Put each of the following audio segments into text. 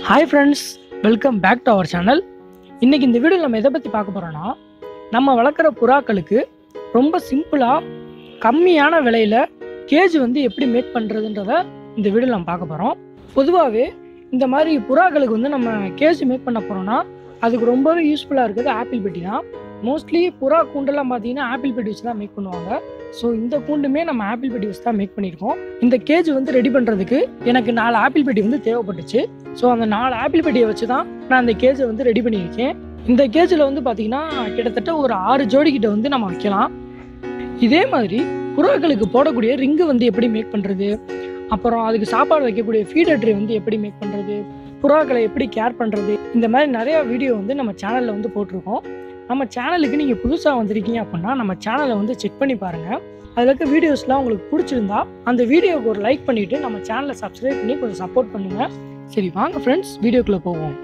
hi friends welcome back to our channel இன்றைக்கி இந்த video நம்ம எதை பற்றி பார்க்க போகிறோன்னா நம்ம வளர்க்குற புறாக்களுக்கு ரொம்ப சிம்பிளாக கம்மியான விலையில் கேஜ் வந்து எப்படி மேக் பண்ணுறதுன்றத இந்த வீடியோவில் நம்ம பார்க்க போகிறோம் பொதுவாகவே இந்த மாதிரி புறாக்களுக்கு வந்து நம்ம கேஜ் மேக் பண்ண போகிறோன்னா அதுக்கு ரொம்பவே யூஸ்ஃபுல்லாக இருக்குது ஆப்பிள் பெட்டி தான் மோஸ்ட்லி புறா கூண்டெல்லாம் பார்த்தீங்கன்னா ஆப்பிள் பெட்டி வச்சு தான் மேக் பண்ணுவாங்க ஸோ இந்த கூண்டுமே நம்ம ஆப்பிள் பெட்டி வச்சு தான் மேக் பண்ணியிருக்கோம் இந்த கேஜ் வந்து ரெடி பண்ணுறதுக்கு எனக்கு நாலு ஆப்பிள் பெட்டி வந்து தேவைப்பட்டுச்சு ஸோ அந்த நாலு ஆப்பிள் பெட்டியை வச்சு தான் நான் அந்த கேஜை வந்து ரெடி பண்ணியிருக்கேன் இந்த கேஜில் வந்து பார்த்தீங்கன்னா கிட்டத்தட்ட ஒரு ஆறு ஜோடி கிட்ட வந்து நம்ம வைக்கலாம் இதே மாதிரி புறாக்களுக்கு போடக்கூடிய ரிங்கு வந்து எப்படி மேக் பண்ணுறது அப்புறம் அதுக்கு சாப்பாடு வைக்கக்கூடிய ஃபீடர் ட்ரே வந்து எப்படி மேக் பண்ணுறது புறாக்களை எப்படி கேர் பண்ணுறது இந்த மாதிரி நிறையா வீடியோ வந்து நம்ம சேனலில் வந்து போட்டிருக்கோம் நம்ம சேனலுக்கு நீங்கள் புதுசாக வந்திருக்கீங்க அப்படின்னா நம்ம சேனலை வந்து செக் பண்ணி பாருங்கள் அதில் இருக்க வீடியோஸ்லாம் உங்களுக்கு பிடிச்சிருந்தா அந்த வீடியோவுக்கு ஒரு லைக் பண்ணிவிட்டு நம்ம சேனலை சப்ஸ்கிரைப் பண்ணி கொஞ்சம் சப்போர்ட் பண்ணுங்கள் சரி வாங்க ஃப்ரெண்ட்ஸ் வீடியோக்குள்ளே போவோம்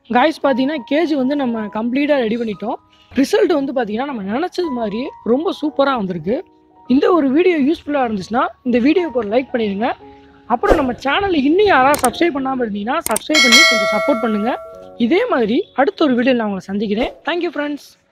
காய்ஸ் பார்த்தீங்கன்னா கேஜ் வந்து நம்ம கம்ப்ளீட்டாக ரெடி பண்ணிட்டோம் ரிசல்ட் வந்து பார்த்தீங்கன்னா நம்ம நினச்சது மாதிரி ரொம்ப சூப்பராக வந்திருக்கு இந்த ஒரு வீடியோ யூஸ்ஃபுல்லாக இருந்துச்சுன்னா இந்த வீடியோக்கு ஒரு லைக் பண்ணிடுங்க அப்புறம் நம்ம சேனலை இன்னும் யாராவது சப்ஸ்கிரைப் பண்ணாமல் இருந்தீங்கன்னா சப்ஸ்கிரைப் பண்ணி கொஞ்சம் சப்போர்ட் பண்ணுங்கள் இதே மாதிரி அடுத்த ஒரு வீடியோவில் நான் உங்களை சந்திக்கிறேன் தேங்க்யூ ஃப்ரெண்ட்ஸ்